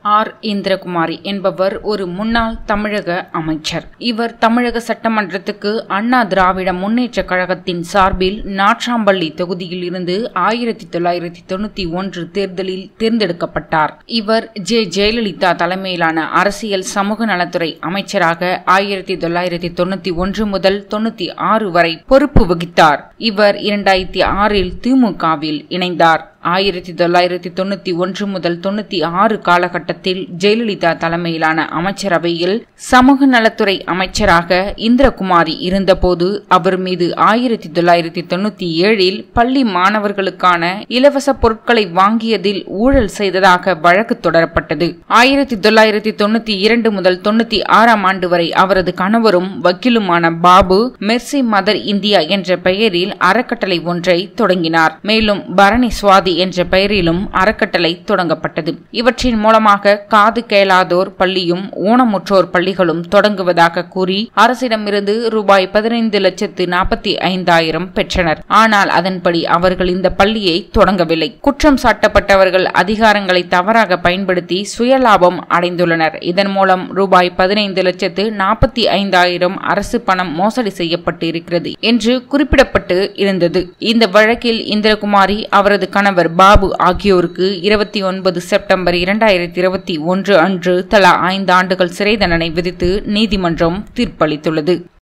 R Indrakumari என்பவர் ஒரு முன்னாள் தமிழக அமைச்சர் இவர் தமிழக சட்டமன்றத்துக்கு அண்ணா திராவிட முன்னேற்ற கழகத்தின் சார்பில் நாட்றாம்பள்ளி தொகுதியில் இருந்து ஆயிரத்தி தொள்ளாயிரத்தி தொண்ணூத்தி ஒன்று தேர்தலில் தேர்ந்தெடுக்கப்பட்டார் இவர் ஜே ஜெயலலிதா தலைமையிலான அரசியல் சமூக நலத்துறை அமைச்சராக ஆயிரத்தி தொள்ளாயிரத்தி தொண்ணூத்தி ஒன்று முதல் தொண்ணூத்தி ஆறு வரை பொறுப்பு வகித்தார் இவர் இரண்டாயிரத்தி ஆறில் திமுகவில் இணைந்தார் ஆயிரத்தி தொள்ளாயிரத்தி தொண்ணூத்தி ஒன்று முதல் தொண்ணூத்தி ஆறு காலகட்டத்தில் ஜெயலலிதா தலைமையிலான அமைச்சரவையில் சமூக நலத்துறை அமைச்சராக இந்திரகுமாரி இருந்தபோது அவர் மீது ஆயிரத்தி தொள்ளாயிரத்தி தொண்ணூத்தி ஏழில் பள்ளி மாணவர்களுக்கான இலவச பொருட்களை வாங்கியதில் ஊழல் செய்ததாக வழக்கு தொடரப்பட்டது ஆயிரத்தி தொள்ளாயிரத்தி தொண்ணூத்தி இரண்டு முதல் தொண்ணூத்தி ஆறாம் ஆண்டு வரை அவரது கணவரும் வக்கீலுமான பாபு மெர்சி மதர் இந்தியா என்ற பெயரில் அறக்கட்டளை ஒன்றை தொடங்கினார் மேலும் பரணி சுவாதி என்ற பெயரிலும் அறக்கட்டளை தொடங்கப்பட்டது இவற்றின் மூலமாக காது கேளாதோர் பள்ளியும் ஊனமுற்றோர் பள்ளிகளும் தொடங்குவதாக கூறி அரசிடமிருந்து ரூபாய் பதினைந்து லட்சத்து நாற்பத்தி ஐந்தாயிரம் பெற்றனர் ஆனால் அதன்படி அவர்கள் இந்த பள்ளியை தொடங்கவில்லை குற்றம் சாட்டப்பட்டவர்கள் அதிகாரங்களை தவறாக பயன்படுத்தி சுயலாபம் அடைந்துள்ளனர் இதன் மூலம் ரூபாய் பதினைந்து லட்சத்து நாற்பத்தி ஐந்தாயிரம் அரசு பணம் மோசடி செய்யப்பட்டு இருக்கிறது என்று குறிப்பிடப்பட்டு இருந்தது இந்த வழக்கில் இந்திரகுமாரி அவரது கணவர் பாபு ஆகியோருக்கு இருபத்தி ஒன்பது செப்டம்பர் இரண்டாயிரத்தி இருபத்தி ஒன்று அன்று தலா ஐந்து ஆண்டுகள் சிறை தண்டனை விதித்து நீதிமன்றம் தீர்ப்பளித்துள்ளது